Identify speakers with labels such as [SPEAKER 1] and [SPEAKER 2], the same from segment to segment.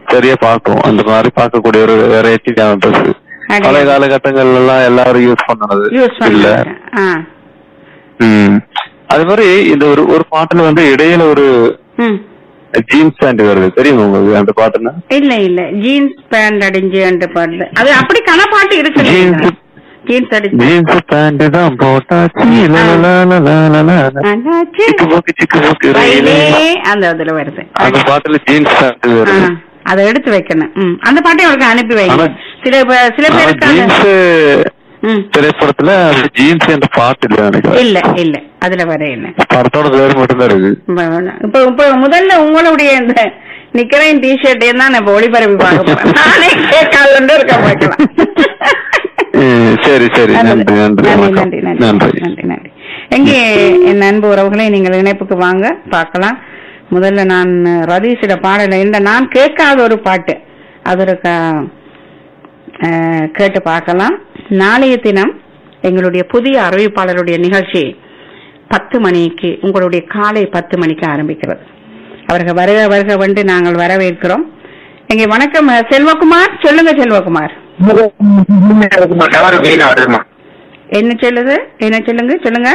[SPEAKER 1] சரியா பார்க்கும் அந்த மாதிரி பார்க்கக்கூடிய ஒரு வெரைட்டியான ட்ரெஸ்
[SPEAKER 2] அடே.
[SPEAKER 1] பழைய காலகட்டங்கள்ல எல்லாம் எல்லாரும் யூஸ் பண்ணது
[SPEAKER 2] யூஸ்
[SPEAKER 1] இல்ல
[SPEAKER 2] பண்ண ஆ
[SPEAKER 1] ம் அது மாதிரி இந்த ஒரு ஒரு பாட்டுல வந்து இடையில ஒரு
[SPEAKER 2] ம்
[SPEAKER 1] ஜீன்ஸ் பேண்ட் வருது தெரியுமா உங்களுக்கு அந்த பாட்டுன்னா
[SPEAKER 2] இல்ல இல்ல ஜீன்ஸ் பேண்ட் அடிஞ்சு அந்த பாட்டு அது அப்படி கன பாட்டு இருக்கு
[SPEAKER 1] Jeans.
[SPEAKER 2] ஜீன்ஸ் அடிஞ்சு
[SPEAKER 1] ஜீன்ஸ் பேண்ட் தான் போட்டாச்சு லலலலலலலல.
[SPEAKER 2] அண்ணாச்சி.
[SPEAKER 1] சிக்கு போக்கு சிக்கு போக்கு
[SPEAKER 2] ரயிலே
[SPEAKER 1] ரயிலே.
[SPEAKER 2] அந்த அதுல வருது
[SPEAKER 1] அந்த பாட்டுல ஜீன்ஸ் பேண்ட்
[SPEAKER 2] ஆ,
[SPEAKER 1] வருது
[SPEAKER 2] அதை எடுத்து வைக்கணும் ம். அந்த பாட்டையும் அவருக்கு அனுப்பி வைங்க
[SPEAKER 1] ஆனா-
[SPEAKER 2] சில பே- சில
[SPEAKER 1] ஆனா
[SPEAKER 2] பேருக்கு அந்த-
[SPEAKER 1] ஜீன்ஸ்
[SPEAKER 2] ம்.
[SPEAKER 1] திரைப்படத்துல அந்த ஜீன்ஸ் என்ற பாட்டு இல்ல நினைக்கிறேன்
[SPEAKER 2] இல்ல இல்ல அதுல வர இல்ல
[SPEAKER 1] படத்தோட பேர் மட்டும்தான் இருக்கு
[SPEAKER 2] இப்ப இப்ப முதல்ல உங்களுடைய இந்த நிக்கிறேன் டிஷர்ட்டையும் தான் நான் இப்ப ஒளிபரப்பி பார்க்க போறேன் நானே கேட்காதுன்னு இருக்க பார்க்கலாம்
[SPEAKER 1] ம், சரி சரி நன்றி நன்றி
[SPEAKER 2] நன்றி
[SPEAKER 1] வணக்கம்.
[SPEAKER 2] நன்றி நன்றி
[SPEAKER 1] நன்றி
[SPEAKER 2] நன்றி நன்றி எங்கே என் அன்பு உறவுகளை நீங்கள் இணைப்புக்கு வாங்க பார்க்கலாம் முதல்ல நான் ரதீஷிட பாடல இந்த நான் கேட்காத ஒரு பாட்டு அது ஒரு க- அஹ், கேட்டு பார்க்கலாம் நாளைய தினம் எங்களுடைய புதிய அறிவிப்பாளருடைய நிகழ்ச்சி பத்து மணிக்கு உங்களுடைய காலை பத்து மணிக்கு ஆரம்பிக்கிறது அவர்கள் வருக வருக வந்து நாங்கள் வரவேற்கிறோம் எங்கே வணக்கம் அஹ், செல்வகுமார் சொல்லுங்க செல்வகுமார்
[SPEAKER 3] டவர் மெயின் வருதுமா
[SPEAKER 2] என்ன சொல்லுது என்ன சொல்லுங்க சொல்லுங்க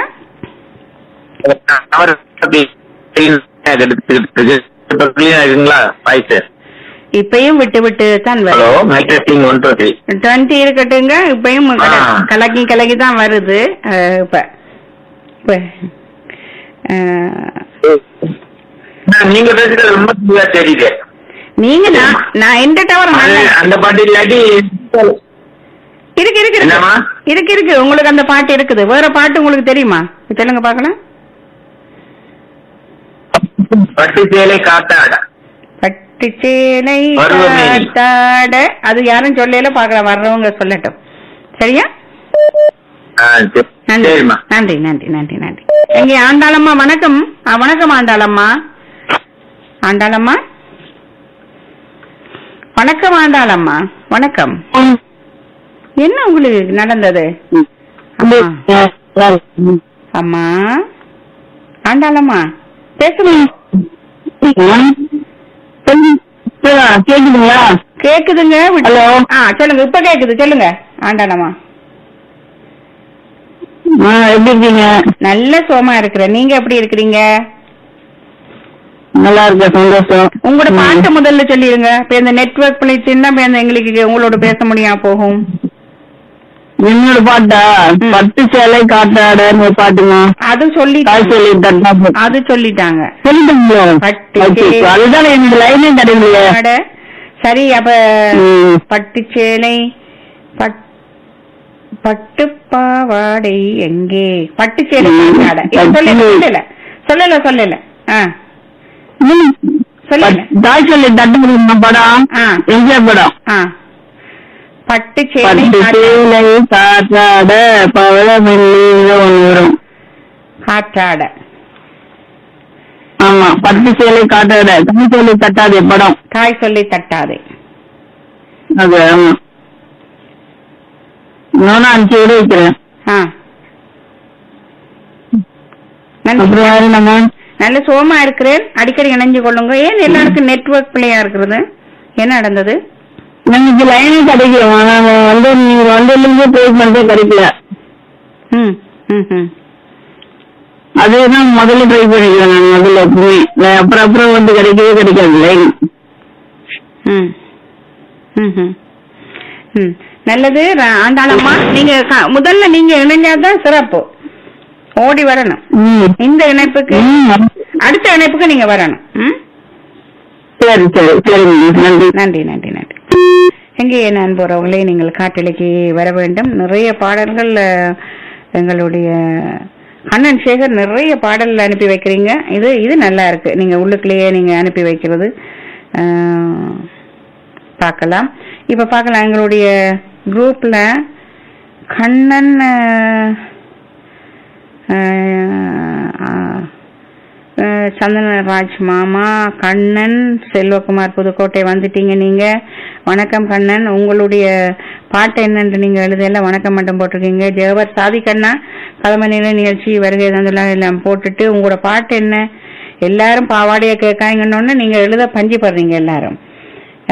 [SPEAKER 3] டவர் இருக்குங்களா வாய்ஸ்
[SPEAKER 2] இப்பயும் விட்டு விட்டு தான்
[SPEAKER 3] ஹலோ
[SPEAKER 2] வருது
[SPEAKER 3] mic testing one two three
[SPEAKER 2] twenty இருக்கட்டுங்க இப்பயும் கல-
[SPEAKER 3] ஆ.
[SPEAKER 2] கலக்கி கலக்கி தான் வருது அஹ், இப்ப இப்ப அஹ்,
[SPEAKER 3] நீங்க பேசுறது ரொம்ப clear தெரியுது
[SPEAKER 2] நீங்க நான் நான் எந்த டவர் நல்ல
[SPEAKER 3] அது- அந்த பாட்டு இல்லாட்டி
[SPEAKER 2] இருக்கு இருக்கு இருக்கு
[SPEAKER 3] என்னம்மா?
[SPEAKER 2] இருக்கு இருக்கு உங்களுக்கு அந்த பாட்டு இருக்குது வேற பாட்டு உங்களுக்கு தெரியுமா சொல்லுங்க பாக்கலாம்
[SPEAKER 3] பட்டு சேலை காத்தாட
[SPEAKER 2] பட்டு சேலை
[SPEAKER 3] பருவமேனி.
[SPEAKER 2] காத்தாட அது யாரும் சொல்லல பாக்கலாம் வர்றவங்க சொல்லட்டும் சரியா
[SPEAKER 3] ஆ, சரி.
[SPEAKER 2] நன்றி
[SPEAKER 3] சரிம்மா
[SPEAKER 2] நன்றி நன்றி நன்றி நன்றி எங்க ஆண்டாளம்மா வணக்கம் ஆ, வணக்கம் ஆண்டாளம்மா ஆண்டாளம்மா வணக்கம் ஆண்டாளம்மா வணக்கம் என்ன உங்களுக்கு நடந்தது அம்மா அம்மா ஆண்டாளம்மா பேசுமா
[SPEAKER 4] கேக்குதுங்களா
[SPEAKER 2] கேக்குதுங்க விட்டு-
[SPEAKER 4] ஹலோ.
[SPEAKER 2] ஆ சொல்லுங்க இப்ப கேக்குது சொல்லுங்க ஆண்டாளம்மா
[SPEAKER 4] ஆ, எப்படி இருக்கீங்க
[SPEAKER 2] நல்ல சோமா இருக்கிறேன் நீங்க எப்படி இருக்கிறீங்க
[SPEAKER 4] நல்லா இருக்க சந்தோஷம்
[SPEAKER 2] உங்களோட
[SPEAKER 4] ம்.
[SPEAKER 2] பாட்டு முதல்ல சொல்லிருங்க இப்ப இந்த நெட்வொர்க் பண்ணிச்சுன்னா இப்ப இந்த எங்களுக்கு உங்களோட பேச முடியாம போகும்
[SPEAKER 4] என்னோட பாட்டா
[SPEAKER 2] ம்.
[SPEAKER 4] பட்டு சேலை காட்டாடன்னு ஒரு பாட்டுமா
[SPEAKER 2] அது சொல்லி
[SPEAKER 4] காய் சொல்லி தட்டா போட்டு.
[SPEAKER 2] அது சொல்லிட்டாங்க
[SPEAKER 4] சொல்லிட்டீங்களா
[SPEAKER 2] பட்டு
[SPEAKER 4] Okay,
[SPEAKER 2] சேலை.
[SPEAKER 4] அதுதான் எனக்கு லைனே தரலையே
[SPEAKER 2] அட, சரி அப்ப
[SPEAKER 4] ம்.
[SPEAKER 2] பட்டு சேலை பட்- பட்டு பாவாடை எங்கே பட்டு சேலை
[SPEAKER 4] ம்.
[SPEAKER 2] பாவாடை. இது சொல்லல சொல்லல சொல்லல சொல்லல ஆ
[SPEAKER 4] ம்.
[SPEAKER 2] சொல்லுங்க
[SPEAKER 4] பட்- தாய் சொல்லி தட்டு முடியுமா படம்
[SPEAKER 2] ஆ.
[SPEAKER 4] எம்ஜிஆர் படம்
[SPEAKER 2] ஆ பட்டு சேலை
[SPEAKER 4] பட்டு சேலை காட்டாட பவளமெல்லிங்க ஒண்ணு வரும்
[SPEAKER 2] காற்றாட
[SPEAKER 4] ஆமா பட்டு சேலை காட்டாட தாய் சொல்லி தட்டாதே படம்
[SPEAKER 2] தாய் சொல்லி தட்டாதே
[SPEAKER 4] அது ஆமா நானும் அனுப்பிச்சு விட வைக்கிறேன்
[SPEAKER 2] ஆ நன்றி
[SPEAKER 4] அப்புறம் யாரு நம்ம
[SPEAKER 2] நல்ல சோமா இருக்கிறேன் அடிக்கடி இணைஞ்சு கொள்ளுங்க ஏன் எல்லாருக்கும் நெட்வொர்க் பிள்ளையா இருக்கிறது என்ன நடந்தது
[SPEAKER 4] எனக்கு லைனே கிடைக்கல நான் வந்து நீங்க வந்ததுலேருந்து ட்ரை பண்ணதே கிடைக்கல
[SPEAKER 2] ம் ம் ம்
[SPEAKER 4] அதுதான் முதல்ல ட்ரை பண்ணிக்கிறேன் நான் முதல்ல எப்பவுமே நான் அப்புறம் அப்புறம் வந்து கிடைக்கவே கிடைக்காது லைன்
[SPEAKER 2] ம் ம் ம் ம் நல்லது ர- ஆண்டாளம்மா நீங்க க- முதல்ல நீங்க இணைஞ்சாதான் சிறப்பு ஓடி வரணும்
[SPEAKER 4] ம்
[SPEAKER 2] இந்த இணைப்புக்கு
[SPEAKER 4] ம்.
[SPEAKER 2] அடுத்த இணைப்புக்கு நீங்க வரணும் ம்
[SPEAKER 4] சரி சரி சரிங்க நன்றி
[SPEAKER 2] நன்றி நன்றி நன்றி எங்கே என் அன்புறவங்களே நீங்கள் காட்டலைக்கு வர வேண்டும் நிறைய பாடல்கள் அஹ், எங்களுடைய அண்ணன் சேகர் நிறைய பாடல் அனுப்பி வைக்கிறீங்க இது இது நல்லா இருக்கு நீங்க உள்ளுக்குள்ளேயே நீங்க அனுப்பி வைக்கிறது அஹ், பார்க்கலாம் இப்ப பார்க்கலாம் எங்களுடைய குரூப்ல கண்ணன் அஹ், அஹ், அஹ், அஹ் சந்தனராஜ் மாமா கண்ணன் செல்வகுமார் புதுக்கோட்டை வந்துட்டீங்க நீங்க வணக்கம் கண்ணன் உங்களுடைய பாட்டு என்னன்னு நீங்க எழுதையில வணக்கம் மட்டும் போட்டிருக்கீங்க ஜெகவர் சாதிக்கண்ணா கலமநிலை நிகழ்ச்சி வருகை தந்துலாம் எல்லாம் போட்டுட்டு உங்களோட பாட்டு என்ன எல்லாரும் பாவாடைய கேட்காங்கன்னு நீங்க எழுத பஞ்சு படுறீங்க எல்லாரும்